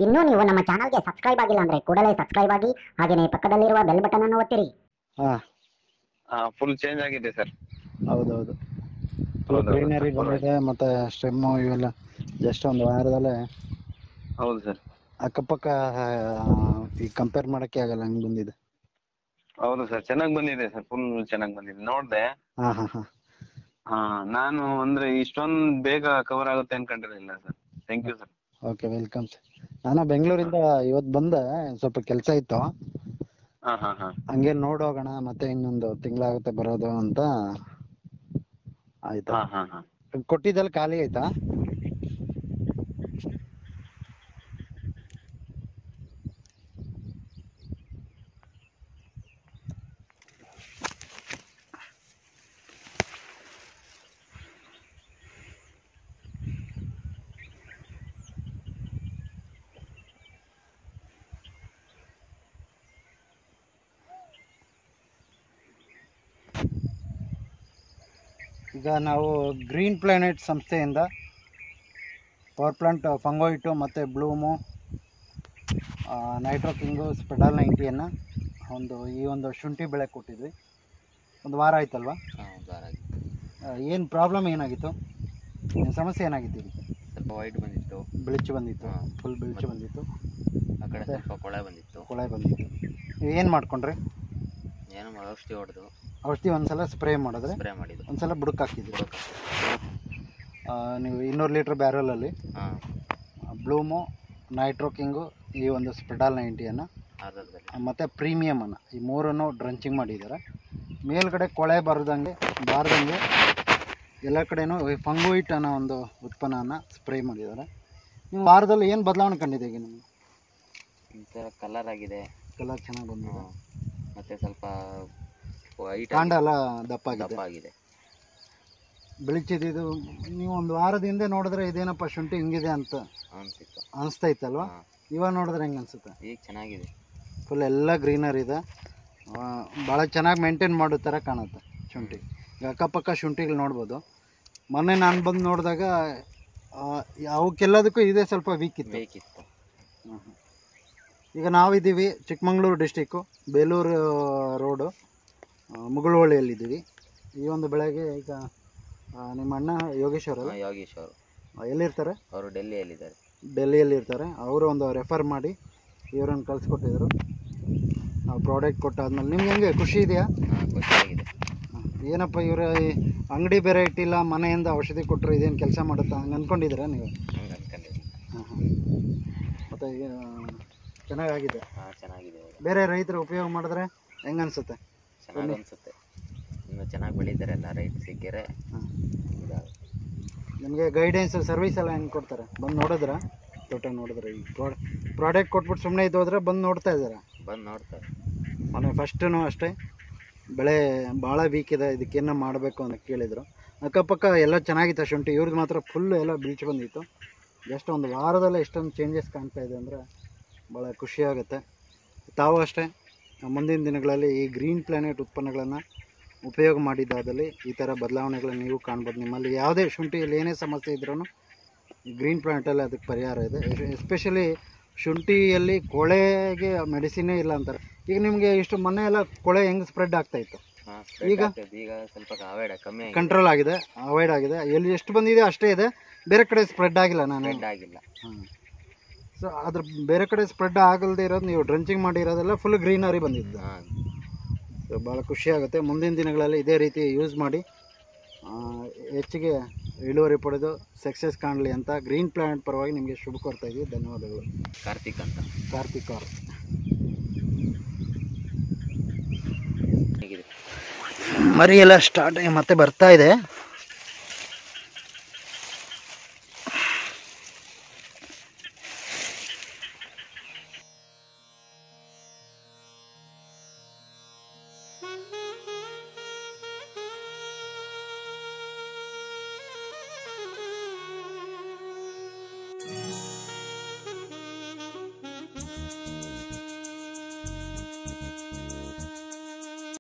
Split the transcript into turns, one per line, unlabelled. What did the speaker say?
ಇನ್ನೂ ನೀವು ನಮ್ಮ ಚಾನಲ್ಗೆ ಸಬ್ಸ್ಕ್ರೈಬ್ ಆಗಿಲ್ಲ ಅಂದ್ರೆ ಕೂಡಲೇ ಸಬ್ಸ್ಕ್ರೈಬ್ ಆಗಿ ಹಾಗೆಯೇ ಪಕ್ಕದಲ್ಲಿರುವ ಬೆಲ್ ಬಟನ್ ಅನ್ನು ಒತ್ತಿರಿ
ಹಾಂ
ಫುಲ್ ಚೇಂಜ್ ಆಗಿದೆ ಸರ್
ಹೌದೌದು
ಹೌದೌದು.
ಗ್ರೀನರಿ ಬಂದಿದೆ ಮತ್ತೆ ಸ್ಟೆಮ್ಮು ಇವೆಲ್ಲ ಜಸ್ಟ್ ಒಂದು ವಾರದಲ್ಲೇ
ಹೌದು ಸರ್
ಅಕ್ಕಪಕ್ಕ ಆ, ಈ ಕಂಪೇರ್ ಮಾಡಕ್ಕೆ ಆಗಲ್ಲ ಹಂಗ್ ಬಂದಿದೆ
ಹೌದು ಸರ್ ಚೆನ್ನಾಗಿ ಬಂದಿದೆ ಸರ್ ಫುಲ್ ಚೆನ್ನಾಗಿ ಬಂದಿದೆ ನೋಡಿದೆ
ಹಾ ಹಾ ಹಾ
ಹಾ ನಾನು ಅಂದ್ರೆ ಇಷ್ಟೊಂದು ಬೇಗ ಕವರ್ ಆಗುತ್ತೆ ಅನ್ಕೊಂಡಿರಲಿಲ್ಲ sir thank you sir
okay welcome ನಾನು ಬೆಂಗಳೂರಿಂದ ಇವತ್ತು ಬಂದೆ ಸ್ವಲ್ಪ ಕೆಲಸ ಇತ್ತು
ಹಾ ಹಾ ಹಾ
ಹಂಗೆ ನೋಡೋಗೋಣ ಮತ್ತೆ ಇನ್ನೊಂದು ತಿಂಗಳಾಗುತ್ತೆ ಬರೋದು ಅಂತ ಆಯ್ತಾ
ಹಾ ಹಾ ಹಾ
ಕೊಟ್ಟಿದ್ದಲ್ಲಿ ಖಾಲಿ ಆಯ್ತಾ ಈಗ ನಾವು ಗ್ರೀನ್ ಪ್ಲಾನೆಟ್ ಸಂಸ್ಥೆಯಿಂದ ಪವರ್ ಪ್ಲಾಂಟ್ ಫಂಗೋಯಿಟು ಮತ್ತು ಬ್ಲೂಮು ನೈಟ್ರೋ ಕಿಂಗು ಸ್ಪೆಡಾಲ್ ನೈಂಟಿಯನ್ನು ಒಂದು ಈ ಒಂದು ಶುಂಠಿ ಬೆಳೆ ಕೊಟ್ಟಿದ್ವಿ ಒಂದು ವಾರ ಆಯ್ತಲ್ವಾ ಏನು ಪ್ರಾಬ್ಲಮ್ ಏನಾಗಿತ್ತು ಏನ್ ಸಮಸ್ಯೆ ಏನಾಗಿತ್ತು ಇದು
ಸ್ವಲ್ಪ ವೈಟ್ ಬಂದಿತ್ತು
ಬಿಳಿಚು ಬಂದಿತ್ತು
ಹಾ.
ಫುಲ್ ಬಿಳಿಚು ಬಂದಿತ್ತು
ಆ ಕಡೆ
ಮತ್ತೆ?
ಸ್ವಲ್ಪ ಕೊಳೆ ಬಂದಿತ್ತು
ಕೊಳೆ ಬಂದಿತ್ತು ಏನು ಮಾಡ್ಕೊಂಡ್ರಿ
ಏನೋ ಮಾಡಿ ಔಷಧಿ ಹೊಡೆದು
ಔಷಧಿ ಒಂದ್ಸಲ ಸ್ಪ್ರೇ ಮಾಡಿದ್ರೆ
ಸ್ಪ್ರೇ ಮಾಡಿದ್ದು
ಒಂದ್ಸಲ ಬುಡಕ್ಕೆ ಹಾಕಿದ್ವಿ
ಬುಡಕ್ಕೆ
ಆ, ನೀವು ಇನ್ನೂರು ಲೀಟ್ರ್ ಬ್ಯಾರಲಲ್ಲಿ
ಹಾಂ
ಬ್ಲೂಮು ನೈಟ್ರೋ ಕಿಂಗು ಈ ಒಂದು ಸ್ಪೆಡಾಲ್ ನೈಂಟಿಯನ್ನು
ಅರ್ಧದಲ್ಲಿ
ಮತ್ತು ಪ್ರೀಮಿಯಮನ್ನು ಈ ಮೂರನ್ನು ಡ್ರಂಚಿಂಗ್ ಮಾಡಿದ್ದಾರೆ ಮೇಲ್ಗಡೆ ಕೊಳೆ ಬರದಂಗೆ ಬಾರ್ದಂಗೆ ಎಲ್ಲ ಕಡೆನೂ ಫಂಗೋಯಿಟ್ ಅನ್ನೋ ಒಂದು ಉತ್ಪನ್ನನ ಸ್ಪ್ರೇ ಮಾಡಿದ್ದಾರೆ ನೀವು ವಾರದಲ್ಲಿ ಏನು ಬದಲಾವಣೆ ಕಂಡಿದೆ ಈಗ ನಿಮಗೆ
ಒಂಥರ ಕಲರ್ ಆಗಿದೆ
ಕಲರ್ ಚೆನ್ನಾಗಿ ಬಂದಿದೆ
ಹ್ಮ್. ಮತ್ತೆ ಸ್ವಲ್ಪ ವೈಟ್
ಕಾಂಡ ಎಲ್ಲ ದಪ್ಪ ಆಗಿದೆ
ದಪ್ಪ ಆಗಿದೆ
ಬೆಳಿಚಿದ್ದು ನೀವು ಒಂದು ವಾರದ ಹಿಂದೆ ನೋಡಿದ್ರೆ ಇದೇನಪ್ಪ ಶುಂಠಿ ಹಿಂಗಿದೆ ಅಂತ
ಅನ್ಸಿತ್ತು
ಅನಿಸ್ತಾ ಇತ್ತಲ್ವಾ
ಹಾಂ
ಇವಾಗ ನೋಡಿದ್ರೆ ಹೆಂಗೆ ಅನ್ಸುತ್ತೆ
ಈಗ ಚೆನ್ನಾಗಿದೆ
ಫುಲ್ ಎಲ್ಲ ಗ್ರೀನರ್ ಇದೆ ಭಾಳ ಚೆನ್ನಾಗಿ ಮೇಂಟೈನ್ ಮಾಡೋ ಥರ ಕಾಣುತ್ತೆ ಶುಂಠಿ ಈಗ ಅಕ್ಕಪಕ್ಕ ಶುಂಠಿಗಳು ನೋಡ್ಬೋದು ಮೊನ್ನೆ ನಾನು ಬಂದು ನೋಡಿದಾಗ ಅವಕ್ಕೆಲ್ಲದಕ್ಕೂ ಇದೇ ಸ್ವಲ್ಪ ವೀಕ್ ಇತ್ತು
ಬೇಕಿತ್ತು
ಹ್ಮ್ ಹ್ಮ್. ಈಗ ನಾವಿದ್ದೀವಿ ಚಿಕ್ಕಮಂಗ್ಳೂರು ಡಿಸ್ಟಿಕ್ಕು ಬೇಲೂರು ರೋಡು ಮುಗುಳುವಳ್ಳಿಯಲ್ಲಿದ್ದೀವಿ ಈ ಒಂದು ಬೆಳೆಗೆ ಈಗ ಆ, ನಿಮ್ಮ ಅಣ್ಣ ಯೋಗೇಶ್ ಅವರಲ್ಲ
ಹಾಂ ಯೋಗೇಶ್ ಅವರು
ಆ, ಎಲ್ಲಿರ್ತಾರೆ
ಅವರು ಡೆಲ್ಲಿಯಲ್ಲಿದ್ದಾರೆ
ಡೆಲ್ಲಿಯಲ್ಲಿ ಇರ್ತಾರೆ ಅವರು ಒಂದು ರೆಫರ್ ಮಾಡಿ ಇವರನ್ನು ಕಳಿಸ್ಕೊಟ್ಟಿದ್ರು ನಾವು ಪ್ರಾಡಕ್ಟ್ ಕೊಟ್ಟಾದ್ಮೇಲೆ ನಿಮ್ಗೆ ಹೆಂಗೆ ಖುಷಿ ಇದೆಯಾ
ಹಾಂ ಖುಷಿಯಾಗಿದೆ
ಹ. ಏನಪ್ಪ ಇವರ ಅಂಗಡಿ ಬೇರೆ ಇಟ್ಟಿಲ್ಲ ಮನೆಯಿಂದ ಔಷಧಿ ಕೊಟ್ಟರು ಇದೇನು ಕೆಲಸ ಮಾಡುತ್ತಾ ಹಂಗೆ ಅಂದ್ಕೊಂಡಿದ್ದೀರಾ ನೀವು
ಹಂಗೆ ಅನ್ಕೊಂಡಿದ್ದೀನಿ
ಹಾಂ ಹಾಂ ಮತ್ತು ಈಗ ಚೆನ್ನಾಗಾಗಿದೆ
ಹಾಂ ಚೆನ್ನಾಗಿದೆ ಇವಾಗ
ಬೇರೆ ರೈತರು ಉಪಯೋಗ ಮಾಡಿದ್ರೆ ಹೆಂಗೆ ಅನಿಸುತ್ತೆ
ಚೆನ್ನಾಗಿ ಅನಿಸುತ್ತೆ ಇನ್ನು ಚೆನ್ನಾಗಿ ಬೆಳೀತಾರೆ ಎಲ್ಲ ರೈಟ್ ಸಿಕ್ಕಿದ್ರೆ
ಹಾಂ
ಇದಾಗುತ್ತೆ
ನಿಮಗೆ ಗೈಡೆನ್ಸ್ ಸರ್ವಿಸ್ ಎಲ್ಲ ಹೆಂಗೆ ಕೊಡ್ತಾರೆ ಬಂದು ನೋಡಿದ್ರಾ ತೋಟ ನೋಡಿದ್ರೆ ಈ ಪ್ರಾಡಕ್ಟ್ ಕೊಟ್ಬಿಟ್ಟು ಸುಮ್ಮನೆ ಇದು ಹೋದ್ರೆ ಬಂದು ನೋಡ್ತಾ ಇದ್ದೀರಾ
ಬಂದು ನೋಡ್ತಾರೆ
ಮೊನ್ನೆ ಫಸ್ಟೂ ಅಷ್ಟೇ ಬೆಳೆ ಭಾಳ ವೀಕ್ ಇದೆ ಇದಕ್ಕೇನೋ ಮಾಡಬೇಕು ಅಂತ ಕೇಳಿದರು ಅಕ್ಕಪಕ್ಕ ಎಲ್ಲ ಚೆನ್ನಾಗಿತ್ತು ಶುಂಠಿ ಇವ್ರದ್ದು ಮಾತ್ರ ಫುಲ್ ಎಲ್ಲ ಬೀಳ್ಚು ಬಂದಿತ್ತು ಜಸ್ಟ್ ಒಂದು ವಾರದಲ್ಲೇ ಎಷ್ಟೊಂದು ಚೇಂಜಸ್ ಕಾಣ್ತಾ ಇದೆ ಅಂದರೆ ಭಾಳ ಖುಷಿಯಾಗುತ್ತೆ ತಾವು ಅಷ್ಟೇ ಮುಂದಿನ ದಿನಗಳಲ್ಲಿ ಈ ಗ್ರೀನ್ ಪ್ಲಾನೆಟ್ ಉತ್ಪನ್ನಗಳನ್ನು ಉಪಯೋಗ ಮಾಡಿದ್ದಾದಲ್ಲಿ ಈ ಥರ ಬದಲಾವಣೆಗಳನ್ನು ನೀವು ಕಾಣ್ಬೋದು ನಿಮ್ಮಲ್ಲಿ ಯಾವುದೇ ಶುಂಠಿಯಲ್ಲಿ ಏನೇ ಸಮಸ್ಯೆ ಇದ್ರೂ ಈ ಗ್ರೀನ್ ಪ್ಲಾನೆಟಲ್ಲಿ ಅದಕ್ಕೆ ಪರಿಹಾರ ಇದೆ ಎಸ್ಪೆಷಲಿ ಶುಂಠಿಯಲ್ಲಿ ಕೊಳೆಗೆ ಮೆಡಿಸಿನೇ ಇಲ್ಲ ಅಂತಾರೆ ಈಗ ನಿಮಗೆ ಇಷ್ಟು ಮೊನ್ನೆ ಎಲ್ಲ ಕೊಳೆ ಹೆಂಗೆ ಸ್ಪ್ರೆಡ್ ಆಗ್ತಾ ಇತ್ತು
ಹಾಂ
ಈಗ?
ಈಗ ಈಗ ಸ್ವಲ್ಪ ಅವಾಯ್ಡ್ ಕಮ್ಮಿ ಆಗಿದೆ
ಕಂಟ್ರೋಲ್ ಆಗಿದೆ ಅವಾಯ್ಡ್ ಆಗಿದೆ ಎಲ್ಲಿ ಎಷ್ಟು ಬಂದಿದೆ ಅಷ್ಟೇ ಇದೆ ಬೇರೆ ಕಡೆ ಸ್ಪ್ರೆಡ್ ಆಗಿಲ್ಲ ನಾನು
ಸ್ಪ್ರೆಡ್ ಆಗಿಲ್ಲ
ಹಾಂ ಸೊ ಅದ್ರ ಬೇರೆ ಕಡೆ ಸ್ಪ್ರೆಡ್ ಆಗಲ್ದೇ ಇರೋದು ನೀವು ಡ್ರಂಚಿಂಗ್ ಮಾಡಿರೋದೆಲ್ಲ ಫುಲ್ ಗ್ರೀನರಿ ಬಂದಿದ್ದು
ಹಾಂ
ಸೊ ಭಾಳ ಖುಷಿ ಆಗುತ್ತೆ ಮುಂದಿನ ದಿನಗಳಲ್ಲಿ ಇದೇ ರೀತಿ ಯೂಸ್ ಮಾಡಿ ಆ, ಹೆಚ್ಚಿಗೆ ಇಳುವರಿ ಪಡೆದು ಸಕ್ಸಸ್ ಕಾಣಲಿ ಅಂತ ಗ್ರೀನ್ ಪ್ಲಾನೆಟ್ ಪರವಾಗಿ ನಿಮಗೆ ಶುಭ ಕೋರ್ತಾ ಇದ್ದೀವಿ ಧನ್ಯವಾದಗಳು
ಕಾರ್ತಿಕ್ ಅಂತ
ಕಾರ್ತಿಕ್ ಅವ್ರು
ಹೇಗಿದೆ
ಮರಿ ಎಲ್ಲ ಸ್ಟಾರ್ಟ್ ಮತ್ತೆ ಬರ್ತಾ ಇದೆ